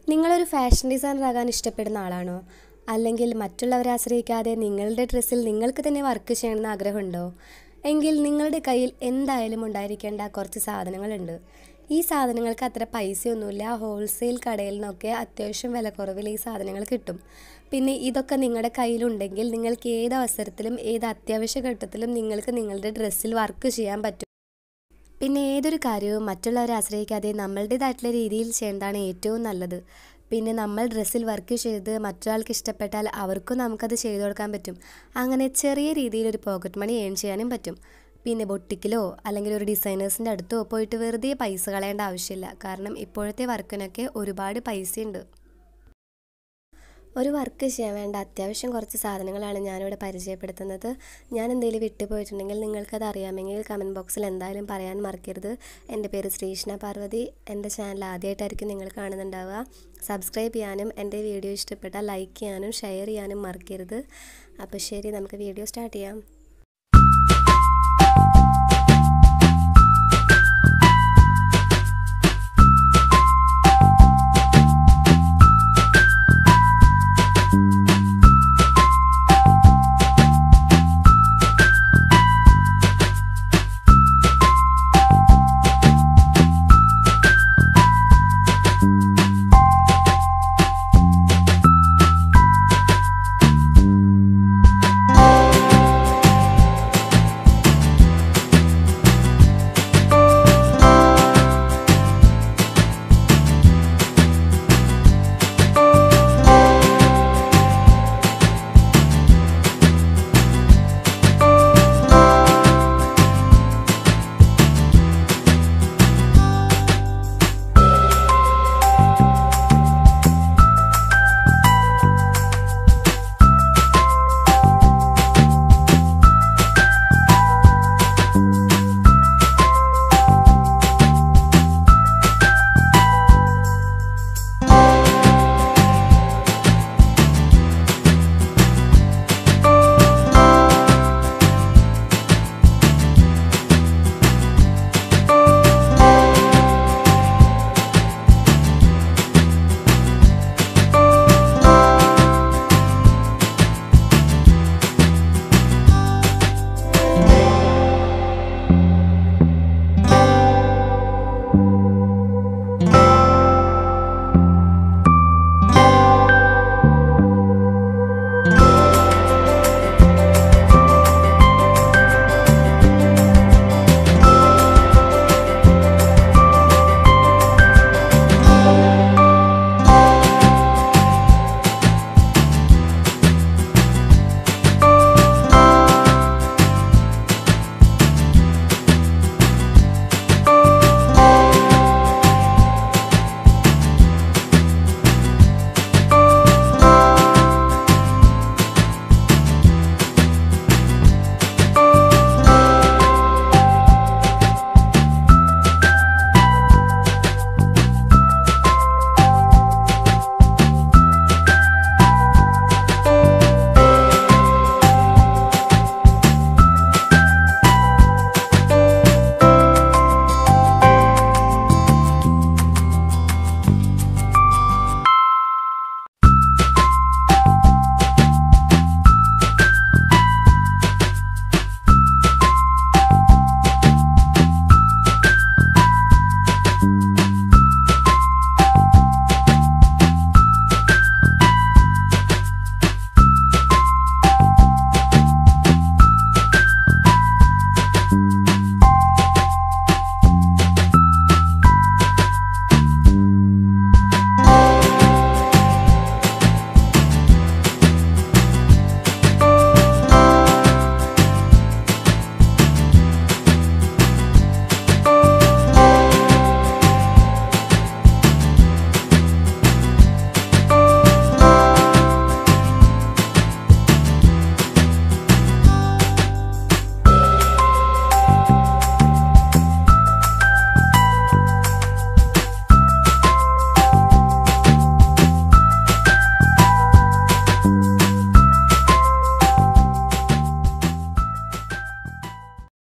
നിങ്ങളൊരു fashion designer ആകാൻ ഇഷ്ടപ്പെടുന്ന ആളാണോ അല്ലെങ്കിൽ മറ്റുള്ളവരെ ആശ്രയിക്കാതെ നിങ്ങളുടെ ഡ്രസ്സിൽ നിങ്ങൾക്ക് തന്നെ വർക്ക് ചെയ്യണമെന്ന് ആഗ്രഹമുണ്ടോ എങ്കിൽ നിങ്ങളുടെ കയ്യിൽ എന്തായാലും ഉണ്ടായിരിക്കേണ്ട കുറച്ച് സാധനങ്ങളുണ്ട് ഈ സാധനങ്ങൾക്ക് അത്ര പൈസയൊന്നുമില്ല ഹോൾസെയിൽ കടയിൽ നിന്നൊക്കെ അത്യാവശ്യം വിലക്കുറവിൽ ഈ സാധനങ്ങൾ കിട്ടും പിന്നെ ഇതൊക്കെ നിങ്ങളുടെ കയ്യിലുണ്ടെങ്കിൽ നിങ്ങൾക്ക് ഏത് അവസരത്തിലും ഏത് അത്യാവശ്യ ഘട്ടത്തിലും നിങ്ങൾക്ക് നിങ്ങളുടെ ഡ്രസ്സിൽ വർക്ക് ചെയ്യാൻ പറ്റും പിന്നെ ഏതൊരു കാര്യവും മറ്റുള്ളവരെ ആശ്രയിക്കാതെ നമ്മളുടേതായിട്ടുള്ള രീതിയിൽ ചെയ്യുന്നതാണ് ഏറ്റവും നല്ലത് പിന്നെ നമ്മൾ ഡ്രസ്സിൽ വർക്ക് ചെയ്ത് മറ്റൊരാൾക്ക് ഇഷ്ടപ്പെട്ടാൽ അവർക്കും നമുക്കത് ചെയ്തു കൊടുക്കാൻ പറ്റും അങ്ങനെ ചെറിയ രീതിയിൽ ഒരു പോക്കറ്റ് മണി ഏൺ ചെയ്യാനും പറ്റും പിന്നെ ബൊട്ടിക്കിലോ അല്ലെങ്കിൽ ഒരു ഡിസൈനേഴ്സിൻ്റെ അടുത്തോ പോയിട്ട് വെറുതെ പൈസ കളയേണ്ട ആവശ്യമില്ല കാരണം ഇപ്പോഴത്തെ വർക്കിനൊക്കെ ഒരുപാട് പൈസയുണ്ട് ഒരു വർക്ക് ചെയ്യാൻ വേണ്ട അത്യാവശ്യം കുറച്ച് സാധനങ്ങളാണ് ഞാനിവിടെ പരിചയപ്പെടുത്തുന്നത് ഞാൻ എന്തെങ്കിലും വിട്ടുപോയിട്ടുണ്ടെങ്കിൽ നിങ്ങൾക്കത് അറിയാമെങ്കിൽ കമൻറ്റ് ബോക്സിൽ എന്തായാലും പറയാൻ മറക്കരുത് എൻ്റെ പേര് ശ്രീഷ്ണ പാർവതി എൻ്റെ ചാനൽ ആദ്യമായിട്ടായിരിക്കും നിങ്ങൾ കാണുന്നുണ്ടാവുക സബ്സ്ക്രൈബ് ചെയ്യാനും എൻ്റെ വീഡിയോ ഇഷ്ടപ്പെട്ടാൽ ലൈക്ക് ചെയ്യാനും ഷെയർ ചെയ്യാനും മറക്കരുത് അപ്പോൾ ശരി നമുക്ക് വീഡിയോ സ്റ്റാർട്ട് ചെയ്യാം